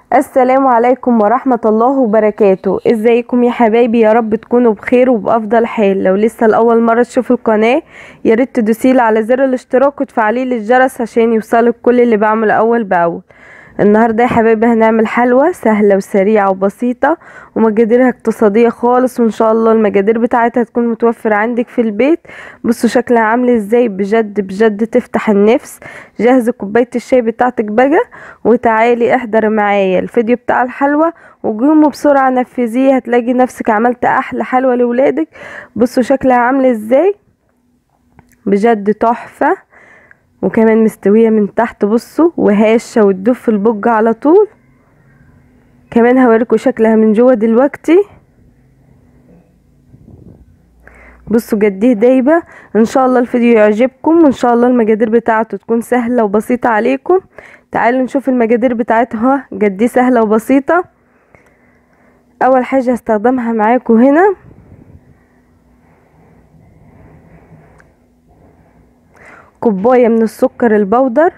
السلام عليكم ورحمة الله وبركاته ازيكم يا حبايبي يا رب تكونوا بخير وبأفضل حال لو لسه لأول مرة تشوفوا القناة ياريت تدوسيلي على زر الاشتراك وتفعليلي الجرس عشان يوصلك كل اللي بعمله أول بأول النهاردة يا حبايبي هنعمل حلوة سهلة وسريعة وبسيطة ومقاديرها اقتصادية خالص وان شاء الله المقادير بتاعتها تكون متوفرة عندك في البيت بصوا شكلها عامل ازاي بجد بجد تفتح النفس جهزي كوباية الشاي بتاعتك بقى وتعالي احضري معايا الفيديو بتاع الحلوة وقوموا بسرعة نفذيه هتلاقي نفسك عملت احلى حلوة لولادك بصوا شكلها عامل ازاي بجد تحفة وكمان مستوية من تحت بصوا وهاشة وتدوب في البج على طول كمان هوريكم شكلها من جوه دلوقتي بصوا قد ايه دايبه ان شاء الله الفيديو يعجبكم وان شاء الله المقادير بتاعته تكون سهله وبسيطه عليكم تعالوا نشوف المقادير بتاعتها قد ايه سهله وبسيطه اول حاجه هستخدمها معاكم هنا كوبايه من السكر البودر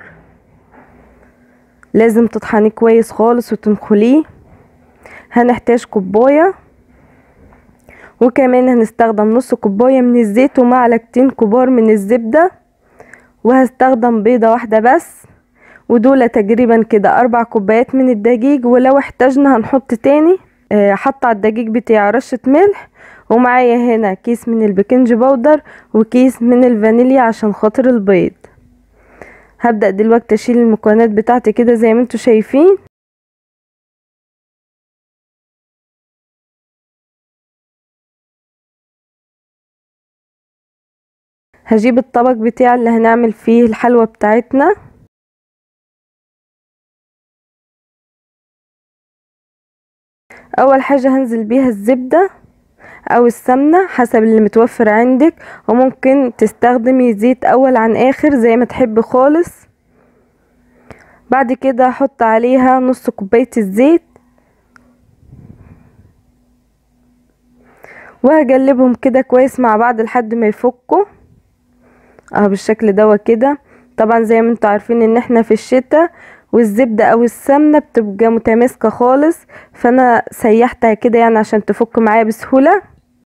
لازم تطحنيه كويس خالص وتنخليه هنحتاج كوبايه وكمان هنستخدم نص كوبايه من الزيت ومعلقتين كبار من الزبده وهستخدم بيضه واحده بس ودول تقريبا كده اربع كوبايات من الدقيق ولو احتاجنا هنحط تاني حط على الدقيق بتاعي رشه ملح ومعايا هنا كيس من البيكنج باودر وكيس من الفانيليا عشان خاطر البيض هبدأ دلوقتي اشيل المكونات بتاعتي كده زي ما انتوا شايفين هجيب الطبق بتاعي اللي هنعمل فيه الحلوى بتاعتنا اول حاجة هنزل بيها الزبدة او السمنة حسب اللي متوفر عندك وممكن تستخدمي زيت اول عن اخر زي ما تحب خالص بعد كده احط عليها نص كوباية الزيت وهقلبهم كده كويس مع بعض لحد ما يفكوا اهو بالشكل دوا كده طبعا زي ما انتوا عارفين ان احنا في الشتاء والزبدة او السمنة بتبقى متماسكة خالص فانا سيحتها كده يعني عشان تفك معايا بسهولة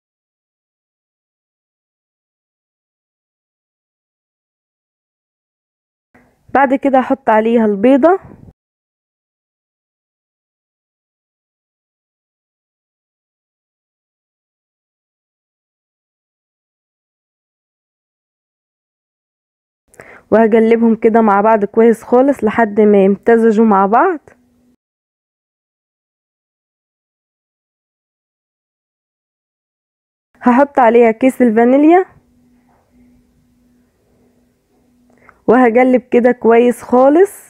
بعد كده احط عليها البيضة وهقلبهم كده مع بعض كويس خالص لحد ما يمتزجوا مع بعض هحط عليها كيس الفانيليا وهقلب كده كويس خالص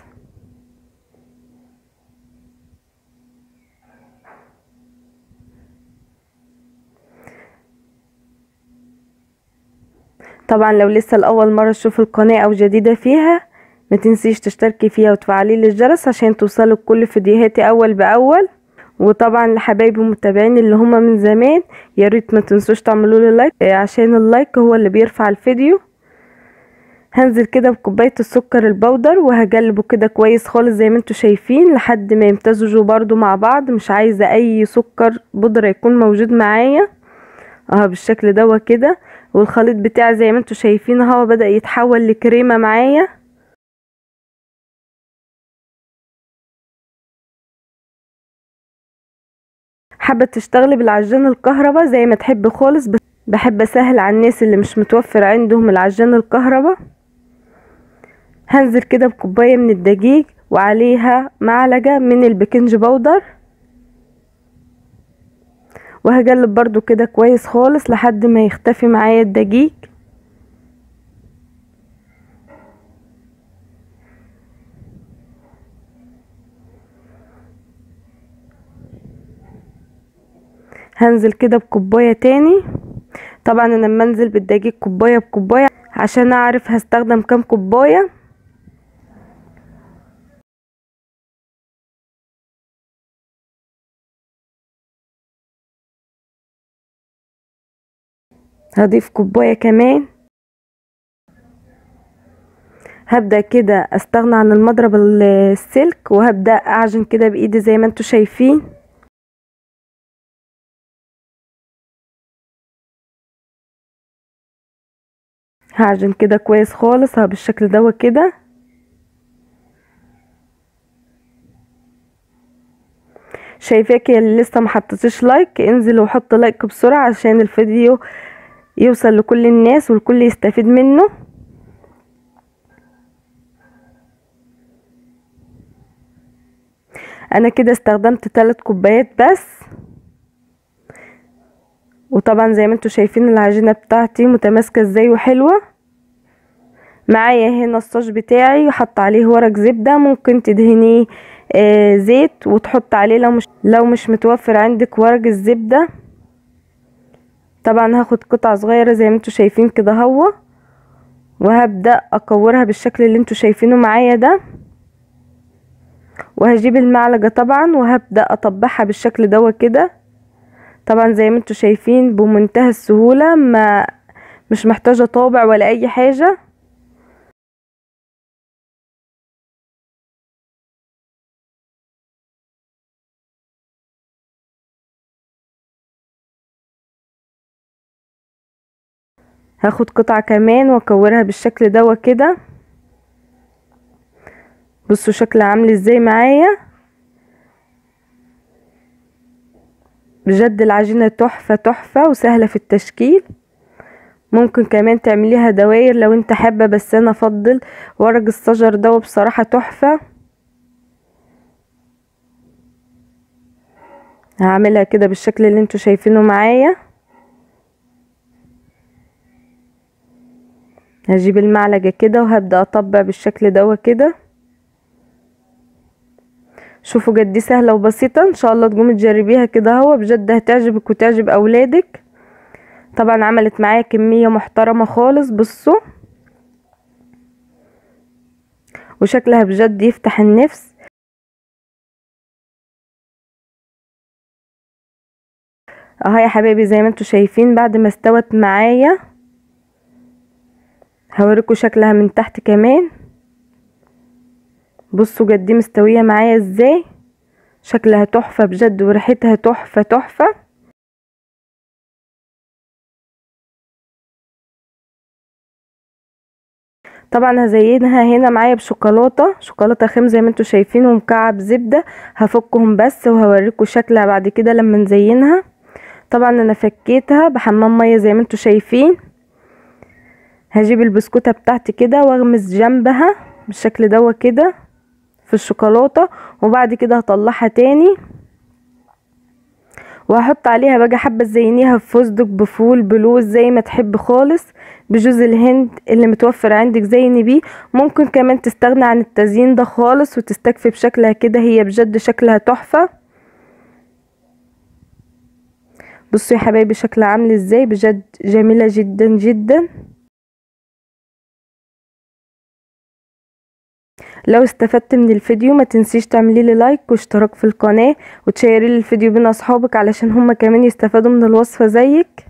طبعا لو لسه لاول مره تشوف القناه او جديده فيها ما تنسيش تشتركي فيها وتفعلي لي الجرس عشان توصلك كل فيديوهاتي اول باول وطبعا لحبايبي المتابعين اللي هما من زمان يا ريت ما تنسوش تعملوا لي لايك عشان اللايك هو اللي بيرفع الفيديو هنزل كده بكوبايه السكر البودر وهقلبه كده كويس خالص زي ما انتوا شايفين لحد ما يمتزجوا برضو مع بعض مش عايزه اي سكر بودره يكون موجود معايا اهو بالشكل دوا كده والخليط بتاعي زي ما انتوا شايفين اهو بدأ يتحول لكريمة معايا حابة تشتغلي بالعجان الكهرباء زي ما تحب خالص بحب اسهل على الناس اللي مش متوفر عندهم العجان الكهرباء هنزل كده بكوباية من الدقيق وعليها معلقة من البيكنج باودر وهقلب برضو كده كويس خالص لحد ما يختفي معايا الدقيق هنزل كده بكوباية تاني طبعا انا لما انزل بالدقيق كوباية بكوباية عشان اعرف هستخدم كام كوباية هضيف كوباية كمان هبدأ كده استغنى عن المضرب السلك وهبدأ اعجن كده بايدي زي ما انتوا شايفين هعجن كده كويس خالص ها بالشكل دوت كده شايفاكي اللي لسه ما حطيتيش لايك انزل وحط لايك بسرعه عشان الفيديو يوصل لكل الناس والكل يستفيد منه انا كده استخدمت 3 كوبايات بس وطبعا زي ما انتوا شايفين العجينه بتاعتي متماسكه ازاي وحلوه معايا هنا الصاج بتاعي وحط عليه ورق زبده ممكن تدهنيه آه زيت وتحط عليه لو مش لو مش متوفر عندك ورق الزبده طبعا هاخد قطعه صغيره زي ما انتوا شايفين كده هو وهبدا اكورها بالشكل اللي انتوا شايفينه معايا ده وهجيب المعلقه طبعا وهبدا اطبعها بالشكل دوت كده طبعا زي ما انتوا شايفين بمنتهى السهوله ما مش محتاجه طابع ولا اي حاجه هاخد قطعة كمان واكورها بالشكل دوت كده بصوا شكلها عامل ازاي معايا بجد العجينة تحفة تحفة وسهلة في التشكيل ممكن كمان تعمليها دواير لو انت حابة بس انا افضل ورق الشجر ده بصراحة تحفة هعملها كده بالشكل اللي انتوا شايفينه معايا هجيب المعلقة كده وهبدأ اطبق بالشكل دوت كده شوفوا جد دي سهلة وبسيطة ان شاء الله تقومي تجربيها كده هو بجد هتعجبك وتعجب اولادك طبعا عملت معايا كمية محترمة خالص بصوا وشكلها بجد يفتح النفس اهو يا حبايبي زي ما انتوا شايفين بعد ما استوت معايا هوريكم شكلها من تحت كمان بصوا جد دي مستويه معايا ازاي شكلها تحفه بجد وريحتها تحفه تحفه طبعا هزينها هنا معايا بشوكولاته شوكولاته خام زي ما انتوا شايفين ومكعب زبده هفكهم بس وهوريكم شكلها بعد كده لما نزينها طبعا انا فكيتها بحمام ميه زي ما انتوا شايفين هجيب البسكوته بتاعتي كده واغمس جنبها بالشكل دوت كده في الشوكولاته وبعد كده هطلعها تاني وهحط عليها بقى حبه تزينيها بفستق بفول بلوز زي ما تحب خالص بجوز الهند اللي متوفر عندك زيني بيه ممكن كمان تستغنى عن التزيين ده خالص وتستكفي بشكلها كده هي بجد شكلها تحفه بصوا يا حبايبي شكلها عامل ازاي بجد جميله جدا جدا لو استفدت من الفيديو ما تنسيش تعملي لي لايك واشتراك في القناة وتشيري لي الفيديو بين اصحابك علشان هما كمان يستفادوا من الوصفة زيك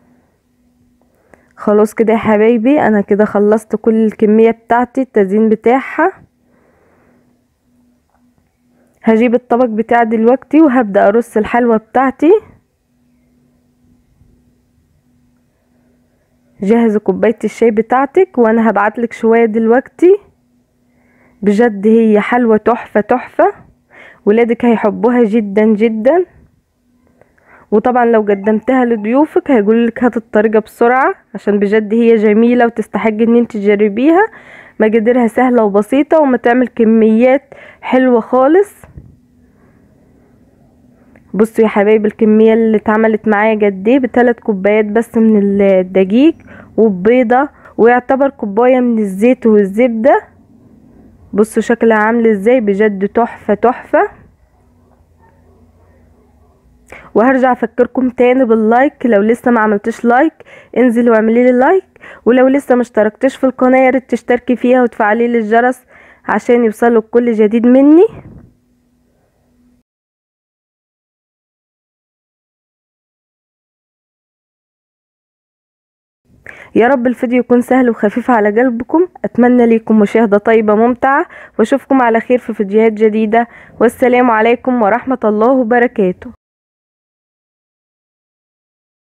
خلاص كده يا حبايبي انا كده خلصت كل الكمية بتاعتي التزيين بتاعها هجيب الطبق بتاعي دلوقتي وهبدأ ارص الحلوى بتاعتي جهز كوباية الشاي بتاعتك وانا هبعتلك شوية دلوقتي بجد هي حلوة تحفة تحفة ولادك هيحبوها جدا جدا وطبعا لو قدمتها لضيوفك هيقولك هات الطريقة بسرعة عشان بجد هي جميلة وتستحق ان انت تجربيها مقاديرها سهلة وبسيطة وما تعمل كميات حلوة خالص بصوا يا حبايبي الكمية اللي اتعملت معايا قد ايه بتلات كوبايات بس من الدقيق وبيضة ويعتبر كوباية من الزيت والزبدة بصوا شكلها عامل ازاي بجد تحفة تحفة وهرجع افكركم تاني باللايك لو لسه ما عملتش لايك انزل واعملي لي لايك ولو لسه ما اشتركتش في القناه يا ريت تشتركي فيها وتفعلي لي الجرس عشان يوصلك كل جديد مني يا رب الفيديو يكون سهل وخفيف على قلبكم اتمنى ليكم مشاهدة طيبة ممتعة واشوفكم على خير في فيديوهات جديدة والسلام عليكم ورحمة الله وبركاته